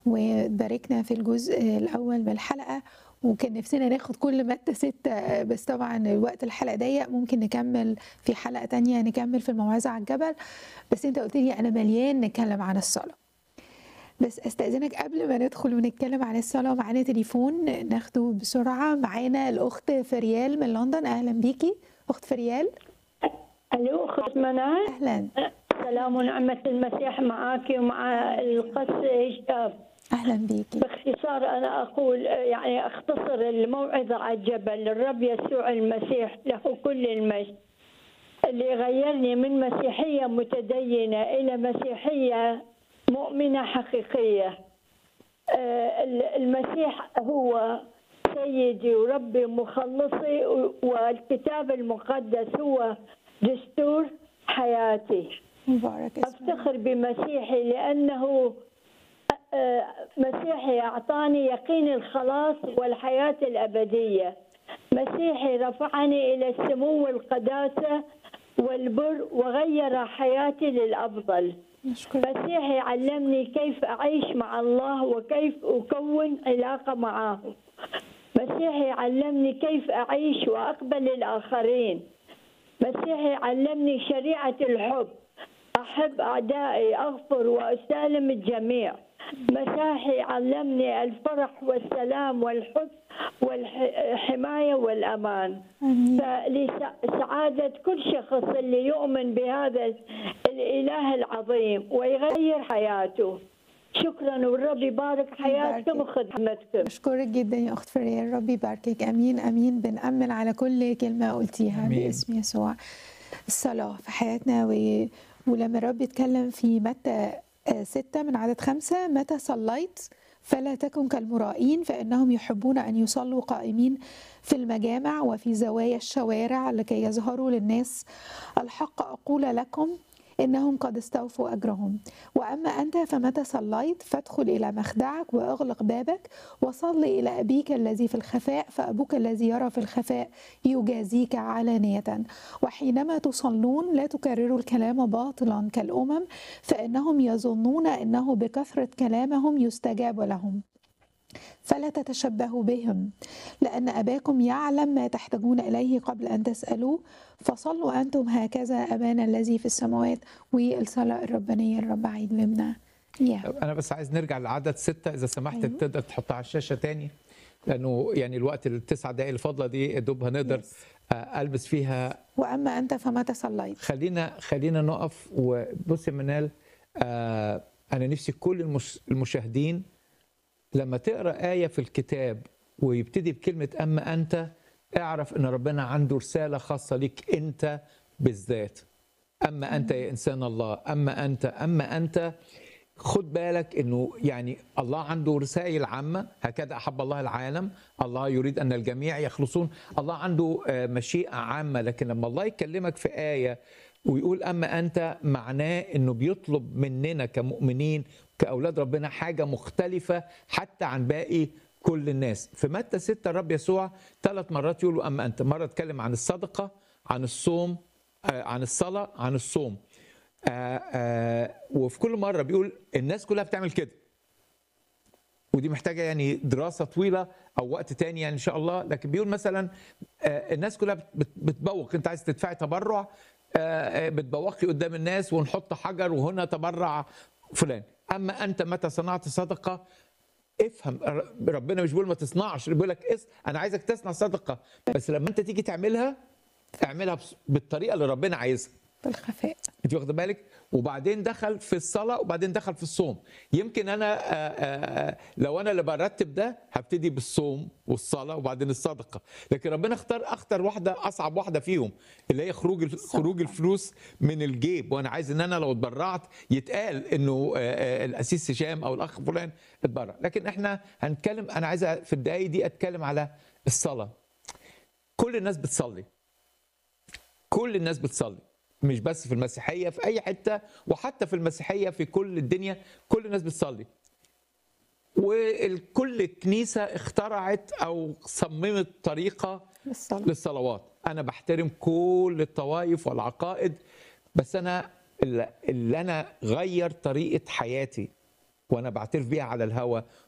وباركنا في الجزء الأول من الحلقة وكان نفسنا ناخد كل مادة ستة بس طبعا وقت الحلقة ضيق ممكن نكمل في حلقة تانية نكمل في الموعظة على الجبل بس انت قلت لي أنا مليان نتكلم عن الصلاة بس استأذنك قبل ما ندخل ونتكلم عن الصلاة معانا تليفون ناخده بسرعة معانا الأخت فريال من لندن أهلا بيكي أخت فريال الو اخت منال أهلا سلام ونعمة المسيح معك ومع القس هشام أهلا بيكي باختصار انا اقول يعني اختصر الموعظة على الجبل الرب يسوع المسيح له كل المجد اللي غيرني من مسيحية متدينة إلى مسيحية مؤمنة حقيقية آه، المسيح هو سيدي وربي مخلصي والكتاب المقدس هو دستور حياتي مبارك اسمك أفتخر بمسيحي لأنه آه، مسيحي أعطاني يقين الخلاص والحياة الأبدية مسيحي رفعني إلى السمو والقداسة والبر وغير حياتي للأفضل نشكر مسيحي علمني كيف أعيش مع الله وكيف أكون علاقة معه مسيحي علمني كيف أعيش وأقبل الآخرين مسيحي علمني شريعة الحب أحب أعدائي أغفر وأسالم الجميع مسيحي علمني الفرح والسلام والحب والحماية والأمان آمين فلسعادة كل شخص اللي يؤمن بهذا الإله العظيم ويغير حياته شكرا والرب يبارك حياتكم يباركك. وخدمتكم أشكرك جدا يا أخت فريال ربي يباركك أمين أمين بنأمن على كل كلمة قلتيها أمين. باسم يسوع الصلاة في حياتنا و... ولما الرب يتكلم في متى آه، ستة من عدد خمسة متى صليت فلا تكن كالمرائين فإنهم يحبون أن يصلوا قائمين في المجامع وفي زوايا الشوارع لكي يظهروا للناس الحق أقول لكم إنهم قد استوفوا أجرهم وأما أنت فمتى صليت فادخل إلى مخدعك وأغلق بابك وصل إلى أبيك الذي في الخفاء فأبوك الذي يرى في الخفاء يجازيك علانية وحينما تصلون لا تكرروا الكلام باطلا كالأمم فإنهم يظنون أنه بكثرة كلامهم يستجاب لهم فلا تتشبهوا بهم لأن أباكم يعلم ما تحتاجون إليه قبل أن تسألوه فصلوا أنتم هكذا أبانا الذي في السماوات والصلاة الربانية الرب علمنا إياها انا بس عايز نرجع لعدد ستة اذا سمحت أيوة. تقدر تحطها على الشاشه تاني لانه يعني الوقت التسع دقائق الفاضله دي يا دوب هنقدر Yes. آه، البس فيها وأما أنت فمتى صليت خلينا خلينا نقف وبص يا منال آه انا نفسي كل المش المشاهدين لما تقرا ايه في الكتاب ويبتدي بكلمه اما انت اعرف ان ربنا عنده رساله خاصه ليك انت بالذات اما انت يا انسان الله اما انت اما انت خد بالك انه يعني الله عنده رسائل عامه هكذا احب الله العالم الله يريد ان الجميع يخلصون الله عنده آه، مشيئه عامه لكن لما الله يكلمك في ايه ويقول اما انت معناه انه بيطلب مننا كمؤمنين كاولاد ربنا حاجه مختلفه حتى عن باقي كل الناس في متى 6 الرب يسوع ثلاث مرات يقول اما انت مره اتكلم عن الصدقه عن الصوم آه، عن الصلاه عن الصوم آه، آه، وفي كل مره بيقول الناس كلها بتعمل كده ودي محتاجه يعني دراسه طويله او وقت تاني يعني ان شاء الله لكن بيقول مثلا آه، الناس كلها بت- بت- بتبوق انت عايز تدفعي تبرع آه، آه، بتبوقي قدام الناس ونحط حجر وهنا تبرع فلان اما انت متى صنعت صدقه افهم ر- ربنا مش بيقول ما تصنعش بيقول لك اس انا عايزك تصنع صدقه بس لما انت تيجي تعملها اعملها بس- بالطريقه اللي ربنا عايزها بالخفاء انت واخده بالك وبعدين دخل في الصلاه وبعدين دخل في الصوم يمكن انا آه، آه، آه، لو انا اللي برتب ده هبتدي بالصوم والصلاه وبعدين الصدقه لكن ربنا اختار اختار واحده اصعب واحده فيهم اللي هي خروج الف- خروج الفلوس من الجيب وانا عايز ان انا لو اتبرعت يتقال انه آه، آه، الاسيس هشام او الاخ فلان اتبرع لكن احنا هنتكلم انا عايز في الدقايق دي اتكلم على الصلاه كل الناس بتصلي كل الناس بتصلي مش بس في المسيحيه في اي حته وحتى في المسيحيه في كل الدنيا كل الناس بتصلي وكل كنيسه اخترعت او صممت طريقه بالصلاة للصلوات انا بحترم كل الطوائف والعقائد بس انا اللي اللي انا غير طريقه حياتي وانا بعترف بيها على الهوا